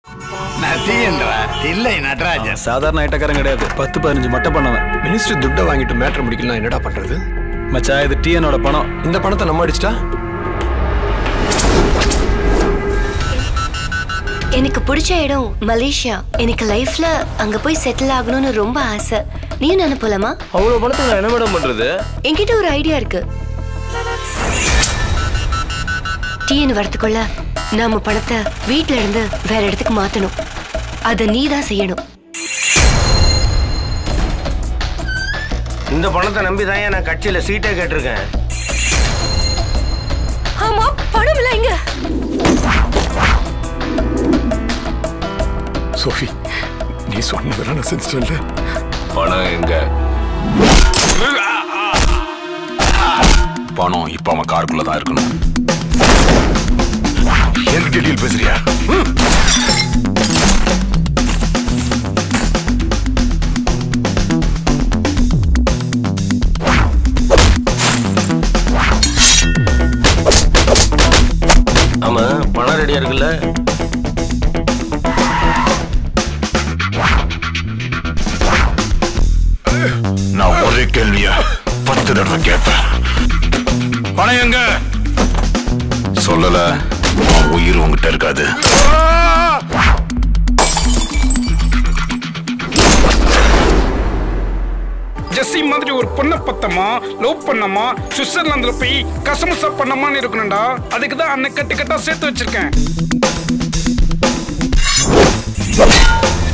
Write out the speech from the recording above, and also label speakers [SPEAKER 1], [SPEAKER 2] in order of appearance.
[SPEAKER 1] நதியன்றா இல்லை நடராஜன்
[SPEAKER 2] சாதாரண ஐட்டக்காரன் கிடையாது பத்து பதினஞ்சு மட்டை பண்ணவன்
[SPEAKER 3] மினிஸ்டர் துட்டை வாங்கிட்டு மேட்டர் முடிக்கலாம் என்னடா பண்றது
[SPEAKER 2] மச்சான் இது டிஎனோட பணம்
[SPEAKER 3] இந்த பணத்தை நம்ம அடிச்சிட்டா
[SPEAKER 4] எனக்கு பிடிச்ச இடம் மலேசியா எனக்கு லைஃப்ல அங்க போய் செட்டில் ஆகணும்னு ரொம்ப ஆசை நீயும் நானு போலாமா
[SPEAKER 5] அவ்வளவு பணத்துக்கு நான் என்ன மேடம் பண்றது
[SPEAKER 4] என்கிட்ட ஒரு ஐடியா இருக்கு டிஎன் வரத்துக்குள்ள நாம பணத்தை வீட்ல இருந்து வேற இடத்துக்கு மாத்தணும் அத நீ தான் செய்யணும்
[SPEAKER 5] இந்த பணத்தை நம்பி தான் நான் கட்சியில சீட்டே கேட்டிருக்கேன்
[SPEAKER 4] ஆமா பணம் இல்ல இங்க
[SPEAKER 3] சோஃபி நீ சொன்னதெல்லாம் நான் செஞ்சுட்டேன்ல
[SPEAKER 6] பணம் எங்க பணம் இப்ப அவன் காருக்குள்ள தான் இருக்கணும் என்கிட்ட டீல் பேசுறியா
[SPEAKER 5] ஆமா பணம் ரெடியா இருக்குல்ல
[SPEAKER 6] நான் ஒரே கேள்விய பத்து தடவை கேட்பேன் பணம் எங்க சொல்லல உன் உயிர் உங்ககிட்ட இருக்காது
[SPEAKER 7] ஜெஸ்ஸி மாதிரி ஒரு பொண்ணை பத்தமா லவ் பண்ணமா சுவிட்சர்லாந்துல போய் கசமுசா பண்ணமான்னு இருக்கணும்டா அதுக்கு தான் அன்னை கட்டு கட்டா சேர்த்து வச்சிருக்கேன்